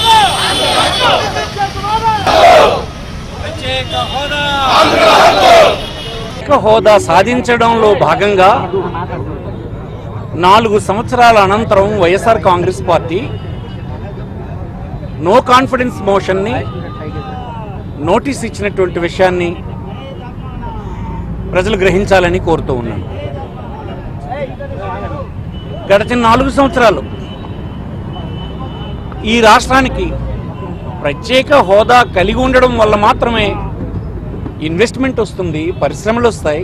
ప్రత్యేక హోదా సాధించడంలో భాగంగా నాలుగు సంవత్సరాల అనంతరం YSR Congress party no confidence మోషన్ని నోటీస్ ఇచ్చినటువంటి విషయాన్ని ప్రజలు గ్రహించాలని కోరుతూ ఉన్నాను గడిచిన నాలుగు సంవత్సరాలు ఈ రాష్ట్రానికి ప్రత్యేక హోదా కలిగి ఉండడం వల్ల మాత్రమే ఇన్వెస్ట్మెంట్ వస్తుంది పరిశ్రమలు వస్తాయి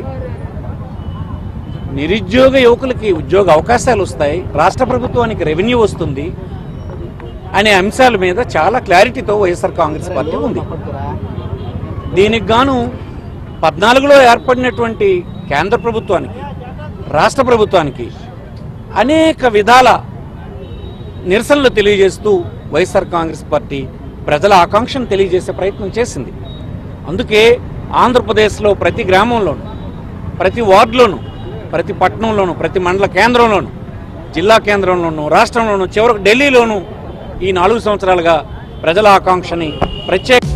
నిరుద్యోగ యువకులకి ఉద్యోగ అవకాశాలు వస్తాయి రాష్ట్ర ప్రభుత్వానికి రెవెన్యూ వస్తుంది అనే అంశాల మీద చాలా క్లారిటీతో వైఎస్ఆర్ కాంగ్రెస్ పార్టీ ఉంది దీనికి గాను పద్నాలుగులో ఏర్పడినటువంటి కేంద్ర ప్రభుత్వానికి రాష్ట్ర ప్రభుత్వానికి అనేక విధాల నిరసనలు తెలియజేస్తూ వైఎస్ఆర్ కాంగ్రెస్ పార్టీ ప్రజల ఆకాంక్షను తెలియజేసే ప్రయత్నం చేసింది అందుకే ఆంధ్రప్రదేశ్లో ప్రతి గ్రామంలోనూ ప్రతి వార్డులోనూ ప్రతి పట్టణంలోనూ ప్రతి మండల కేంద్రంలోనూ జిల్లా కేంద్రంలోనూ రాష్ట్రంలోనూ చివరకు ఢిల్లీలోనూ ఈ నాలుగు సంవత్సరాలుగా ప్రజల ఆకాంక్షని ప్రత్యేక